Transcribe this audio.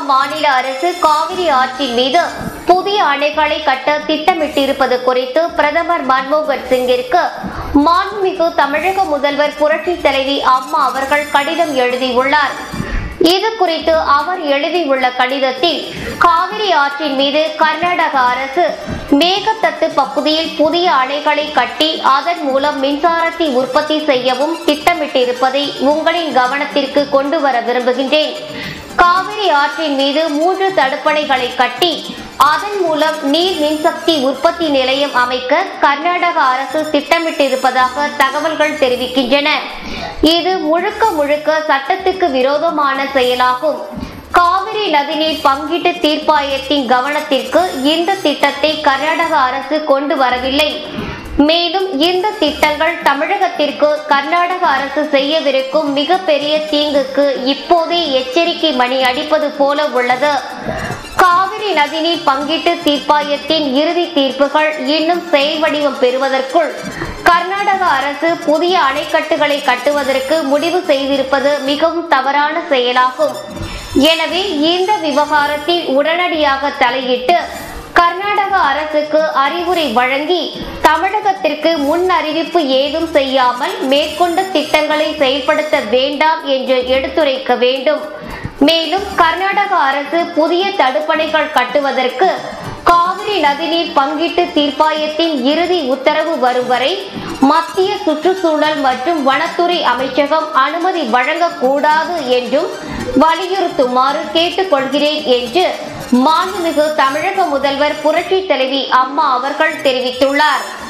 மாநில அரசு காவிரி ஆற்றின் மீது புதிய அணைகளை கட்ட திட்டமிட்டிருப்பது குறித்து பிரதமர் மன்மோகன் சிங்கிற்கு மாண்புமிகு தமிழக முதல்வர் புரட்சி தலைவி அம்மா அவர்கள் கடிதம் எழுதியுள்ளார் இது குறித்து அவர் எழுதியுள்ள கடிதத்தில் காவிரி ஆற்றின் மீது கர்நாடக அரசு மேகத்தட்டு பகுதியில் புதிய அணைகளை கட்டி அதன் மூலம் மின்சாரத்தை உற்பத்தி செய்யவும் திட்டமிட்டிருப்பதை உங்களின் கவனத்திற்கு கொண்டு வர விரும்புகின்றேன் காவிரி ஆற்றின் மீது மூன்று தடுப்பணைகளை கட்டி அதன் மூலம் நீர் மின்சக்தி உற்பத்தி நிலையம் அமைக்க கர்நாடக அரசு திட்டமிட்டிருப்பதாக தகவல்கள் தெரிவிக்கின்றன இது முழுக்க முழுக்க சட்டத்துக்கு விரோதமான செயலாகும் காவிரி நதிநீர் பங்கீட்டு தீர்ப்பாயத்தின் கவனத்திற்கு இந்த திட்டத்தை கர்நாடக அரசு கொண்டு வரவில்லை மேலும் இந்த திட்டங்கள் தமிழகத்திற்கு கர்நாடக அரசு செய்யவிருக்கும் மிகப்பெரிய தீங்குக்கு இப்போதே எச்சரிக்கை மணி அடிப்பது போல உள்ளது காவிரி நதிநீர் பங்கீட்டு தீர்ப்பாயத்தின் இறுதி தீர்ப்புகள் இன்னும் செயல் வடிவம் பெறுவதற்குள் கர்நாடக அரசு புதிய அணைக்கட்டுகளை கட்டுவதற்கு முடிவு செய்திருப்பது மிகவும் தவறான செயலாகும் எனவே இந்த விவகாரத்தில் உடனடியாக தலையிட்டு கர்நாடக அரசுக்கு அறிவுரை வழங்கி தமிழகத்திற்கு முன் அறிவிப்பு ஏதும் செய்யாமல் மேற்கொண்ட திட்டங்களை செயல்படுத்த வேண்டாம் என்று எடுத்துரைக்க வேண்டும் மேலும் கர்நாடக அரசு புதிய தடுப்பணைகள் கட்டுவதற்கு காவிரி நதிநீர் பங்கீட்டு தீர்ப்பாயத்தின் இறுதி உத்தரவு வரும் வரை மத்திய சுற்றுச்சூழல் மற்றும் வனத்துறை அமைச்சகம் அனுமதி வழங்கக்கூடாது என்றும் வலியுறுத்துமாறு கேட்டுக்கொள்கிறேன் என்று மாண்புமிகு தமிழக முதல்வர் புரட்சி தலைவி அம்மா அவர்கள் தெரிவித்துள்ளார்